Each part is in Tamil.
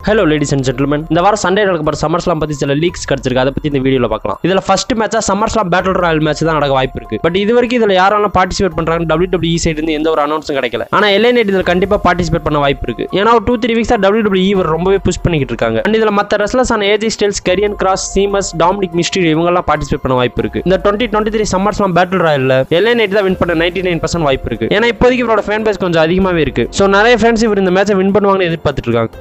ஹலோ லேடிஸ் அண்ட் ஜென்டில்மேன் இந்த வாரம் சண்டே நடக்க போகிற சம்மர்ஸ்லாம் பற்றி சில லீக்ஸ் கிடச்சிருக்கு அதை பற்றி இந்த வீடியோவில் பார்க்கலாம் இதில் ஃபர்ஸ்ட் மேட்சாக சம்மர்ஸ்லாம் பேட்டில் ராயல் மேட்ச் தான் நடக்க வாய்ப்பு இருக்கு பட் இது வரைக்கும் இதில் யாரெல்லாம் பார்ட்டிசிபேட் பண்ணுறாங்க டபிள்யூ சைடு இருந்து எந்த ஒரு அனௌன்ஸும் கிடைக்கல ஆனால் எல்ஏ நைட் இதில் கண்டிப்பாக பார்ட்டிசிபேட் பண்ண வாய்ப்பு இருக்கு ஏன்னா ஒரு டூ த்ரீ வீக்ஸாக டபிள்யூ இவர் ரொம்பவே புஷ் பண்ணிக்கிட்டு இருக்காங்க அண்ட் இதில் மற்ற ரெஸ்லர்ஸ் ஆன AJ Styles Karrion Kross Sheamus Dominik Mysterio இவங்கெல்லாம் பார்ட்டிசிபேட் பண்ண வாய்ப்பு இருக்கு இந்த twenty twenty three SummerSlam battle ராயலில் எல்ஏ நைட் தான் வின் பண்ண நைன்டி நைன் பர்சன்ட் வாய்ப்பு இருக்கு ஏன்னா இப்போதைக்கு இவரோட ஃபேன் பேஸ் கொஞ்சம் அதிகமாகவே இருக்கு ஸோ நிறைய ஃப்ரெண்ட்ஸ் இவர் இந்த மேட்சை வின் பண்ணுவாங்கன்னு எதிர்பார்த்துட்டு இருக்காங்க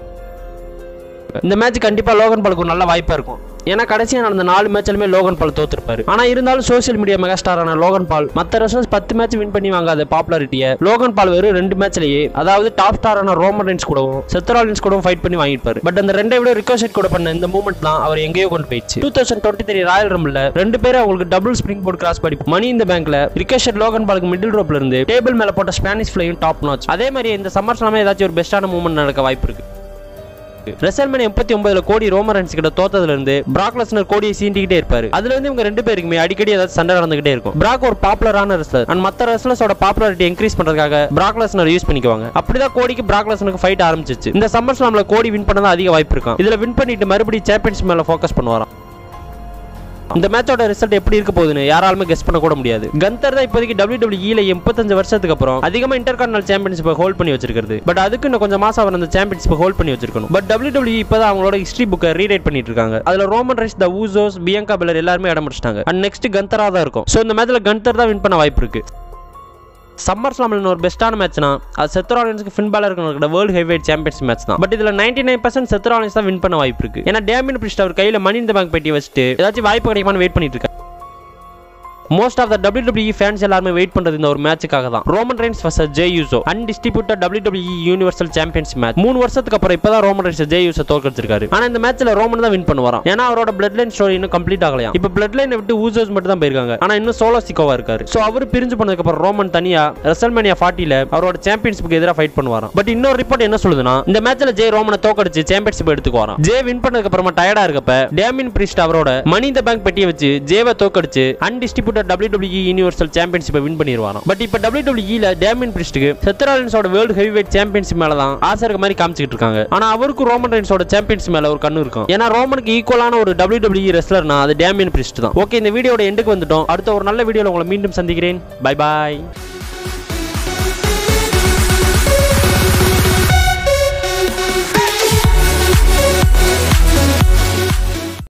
இந்த மேட்ச் கண்டிப்பா லோகன் பாலுக்கு ஒரு நல்ல வாய்ப்பா இருக்கும் ஏன்னா கடைசியா நடந்த நாலு மேட்ச்லுமே லோகன் பால் தோத்துருப்பாரு ஆனா இருந்தாலும் சோஷியல் மீடியா மெகா ஸ்டாரான லோகன் பால் மத்த ரெஸ்லர்ஸ் பத்து மேட்ச் வின் பண்ணி வாங்காத பாப்புலாரிட்டியை லோகன் பால் வெறும் ரெண்டு மேட்ச்லயே அதாவது டாப் ஸ்டாரான ரோமன் ரென்ஸ் கூடவும் செத்தராலின்ஸ் கூடவும் ஃபைட் பண்ணி வாங்கிப்பாரு பட் அந்த ரெண்டை விட ரிகோஷெட் கூட பண்ண இந்த மூமெண்ட் தான் அவர் எங்கேயோ கொண்டு போயிடுச்சு two thousand twenty three Royal Rumble ரெண்டு பேரும் அவங்களுக்கு டபுள் ஸ்ப்ரிங் போர்ட் கிராஸ் படி மணி இந்த பேங்க்ல ரிகோஷெட் லோகன் பாலுக்கு மிடில் ரோப்ல இருந்து டேபிள் மேல போட்ட ஸ்பானிஷ் ஃபிளையும் டாப் நாச் அதே மாதிரி இந்த சம்மர் ஸ்லாமே ஏதாச்சும் ஒரு பெஸ்டான மூமெண்ட் நடக்க வாய்ப்பு இருக்கு ரெசல்மேன் எண்பத்தி ஒன்பதுல கோடி ரோமரன்ஸ் கிட்ட தோத்ததுல இருந்து பிராக் லெஸ்னர் கோடியை சீண்டிக்கிட்டே இருப்பாரு அதுல இருந்து இவங்க ரெண்டு பேருக்குமே அடிக்கடி ஏதாவது சண்டை நடந்துகிட்டே இருக்கும் பிராக் ஒரு பாப்புலரான ரெஸ்லர் அண்ட் மத்த ரெஸ்லர்ஸோட பாப்புலாரிட்டி இன்க்ரீஸ் பண்றதுக்காக பிராக் லெஸ்னர் யூஸ் பண்ணிக்குவாங்க அப்படிதான் கோடிக்கு பிராக் லெஸ்னருக்கு ஃபைட் ஆரம்பிச்சிச்சு இந்த சம்மர் ஸ்லாம்ல கோடி வின் பண்ணதான் அதிக வாய்ப்பு இருக்கும் இதுல வின் பண்ணிட்டு மறுபடியும் சாம்பியன்ஸ் மேல ஃபோக்கஸ் பண்ணுவாராம் இந்த மேட்சோட ரிசல்ட் எப்படி இருக்க போகுதுன்னு யாராலுமே கெஸ் பண்ண கூட முடியாது கந்தர் தான் இப்போதைக்கு டபிள்யூ எண்பத்தஞ்சு வருஷத்துக்கு அப்புறம் அதிகமா இன்டர்கார்னல் சாம்பியன்ஷிப் ஹோல்ட் பண்ணி வச்சிருக்கிறது பட் அதுக்கு இன்னும் கொஞ்சம் மாசம் அவர் அந்த சாம்பியன்ஷிப் ஹோல்ட் பண்ணி வச்சிருக்கணும் பட் டபிள்யூ இப்பதான் அவங்களோட ஹிஸ்டரி புக்கை ரீரைட் பண்ணிட்டு இருக்காங்க அதுல Roman Reigns the Usos Bianca Belair எல்லாருமே இடம் முடிச்சிட்டாங்க அண்ட் நெக்ஸ்ட் கந்தரா தான் இருக்கும் ஸோ இந்த மேட்ச்ல கந்தர் தான் வின் பண்ண வாய்ப்பு இருக்கு சம்மர் ஸ்லாமில் ஒரு பெஸ்ட்டான மேட்ச்னா அது செத்ராலியன்ஸ்க்கு ஃபின் பாலர் இருக்கிற வேர்ல்டு ஹெவிவேட் சாம்பியன்ஸ் மேட்ச் தான் பட் இதில் நைன்டி நைன் பர்சன்ட் செத்ராலியன்ஸ் தான் வின் பண்ண வாய்ப்பு இருக்கு ஏன்னா டேமின் பிரிஸ்ட் அவர் கையில் மணி இந்த பேங்க் பெட்டி வச்சுட்டு ஏதாச்சும் வாய்ப்பு கிடைக்குமான்னு வெயிட் பண்ணிட்டு இருக்காரு most of the W fans எல்லாருமே வெயிட் பண்றது இந்த ஒரு மேட்சுக்காக தான் Roman Reigns versus Jey Uso undisputed W universal champions match மூணு வருஷத்துக்கு அப்புறம் இப்பதான் ரோமன் ரெயின்ஸ் ஜே யூசோ தோற்கடிச்சிருக்காரு ஆனா இந்த மேட்ச்ல ரோமன் தான் வின் பண்ணுவாராம் ஏன்னா அவரோட பிளட் லைன் ஸ்டோரி இன்னும் கம்ப்ளீட் ஆகலையா இப்போ பிளட் லைனை விட்டு ஊசோஸ் மட்டும் தான் போயிருக்காங்க ஆனா இன்னும் சோலோ சிக்கோவா இருக்காரு சோ அவர் பிரிஞ்சு பண்ணதுக்கு அப்புறம் ரோமன் தனியா ரெசல்மேனியா ஃபார்ட்டில அவரோட சாம்பியன்ஷிப்க்கு எதிராக ஃபைட் பண்ணுவாராம் பட் இன்னொரு ரிப்போர்ட் என்ன சொல்லுதுன்னா இந்த மேட்ச்ல ஜே ரோமனை தோக்கடிச்சு சாம்பியன்ஷிப் எடுத்துக்கு வரான் ஜே வின் பண்ணதுக்கு அப்புறமா டயர்டா இருக்கப்ப டேமின் பிரிஸ்ட் அவரோட மணி இந்த பேங்க் பெட்டியை வச்சு ஜேவை தோக்கடிச்சு அன்டிஸ்ட்ரிபியூட்டட் டபிள்யூ யூனிவர்சல் சாம்பியன்ஷிப்பை வின் பண்ணிடுவாராம் பட் இப்போ டபிள்யூடபிள்யூல டேமின் பிரிஸ்டுக்கு செத்தராலின்ஸோட வேர்ல்டு ஹெவிவேட் சாம்பியன்ஷிப் மேல தான் ஆசை இருக்க மாதிரி காமிச்சிட்டு இருக்காங்க ஆனா அவருக்கு ரோமன் ரெயின்ஸோட சாம்பியன்ஸ் மேல ஒரு கண்ணு இருக்கும் ஏன்னா ரோமனுக்கு ஈக்குவலான ஒரு டபிள்யூடபிள்யூ ரெஸ்லர்னா அது டேமியன் பிரிஸ்ட் தான் ஓகே இந்த வீடியோட எண்டுக்கு வந்துட்டோம் அடுத்த ஒரு நல்ல வீடியோல உங்களை மீண்டும் சந்திக்கிறேன் பை பாய்